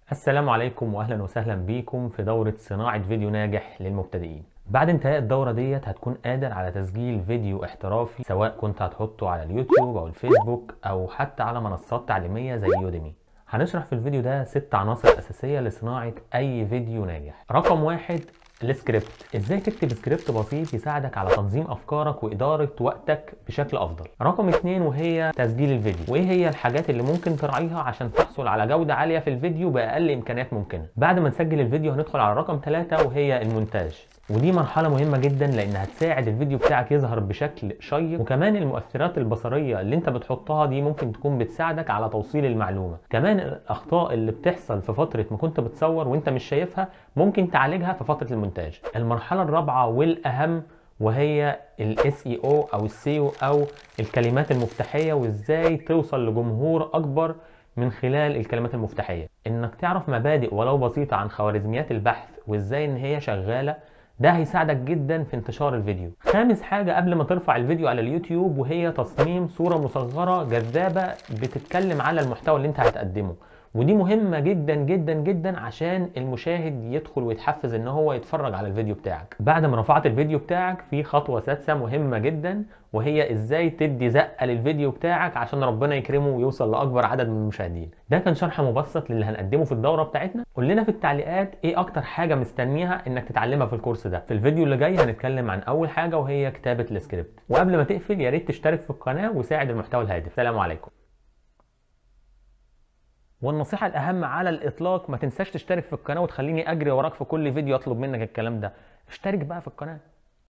السلام عليكم واهلا وسهلا بيكم في دورة صناعة فيديو ناجح للمبتدئين بعد انتهاء الدورة ديت هتكون قادر على تسجيل فيديو احترافي سواء كنت هتحطه على اليوتيوب او الفيسبوك او حتى على منصات تعليمية زي يوديمي هنشرح في الفيديو ده ست عناصر اساسية لصناعة اي فيديو ناجح رقم واحد السكريبت ازاي تكتب سكريبت بسيط يساعدك على تنظيم افكارك واداره وقتك بشكل افضل رقم اتنين وهي تسجيل الفيديو وايه هي الحاجات اللي ممكن تراعيها عشان تحصل على جوده عاليه في الفيديو باقل امكانيات ممكنه بعد ما نسجل الفيديو هندخل على رقم ثلاثة وهي المونتاج ودي مرحلة مهمة جدا لأنها هتساعد الفيديو بتاعك يظهر بشكل شيق وكمان المؤثرات البصرية اللي انت بتحطها دي ممكن تكون بتساعدك على توصيل المعلومة كمان الأخطاء اللي بتحصل في فترة ما كنت بتصور وانت مش شايفها ممكن تعالجها في فترة المونتاج المرحلة الرابعة والأهم وهي الاس اي او او السيو او الكلمات المفتاحية وازاي توصل لجمهور أكبر من خلال الكلمات المفتاحية انك تعرف مبادئ ولو بسيطة عن خوارزميات البحث وازاي ان هي شغالة ده هيساعدك جدا في انتشار الفيديو خامس حاجة قبل ما ترفع الفيديو على اليوتيوب وهي تصميم صورة مصغرة جذابة بتتكلم على المحتوى اللي انت هتقدمه ودي مهمة جدا جدا جدا عشان المشاهد يدخل ويتحفز ان هو يتفرج على الفيديو بتاعك بعد ما رفعت الفيديو بتاعك في خطوة سادسة مهمة جدا وهي ازاي تدي زقة للفيديو بتاعك عشان ربنا يكرمه ويوصل لاكبر عدد من المشاهدين ده كان شرح مبسط للي هنقدمه في الدورة بتاعتنا قول لنا في التعليقات ايه اكتر حاجة مستنيها انك تتعلمها في الكورس ده في الفيديو اللي جاي هنتكلم عن اول حاجة وهي كتابة السكريبت وقبل ما تقفل يا ريت تشترك في القناة وساعد المحتوى الهادف سلام عليكم والنصيحة الأهم على الإطلاق ما تنساش تشترك في القناة وتخليني أجري وراك في كل فيديو أطلب منك الكلام ده اشترك بقى في القناة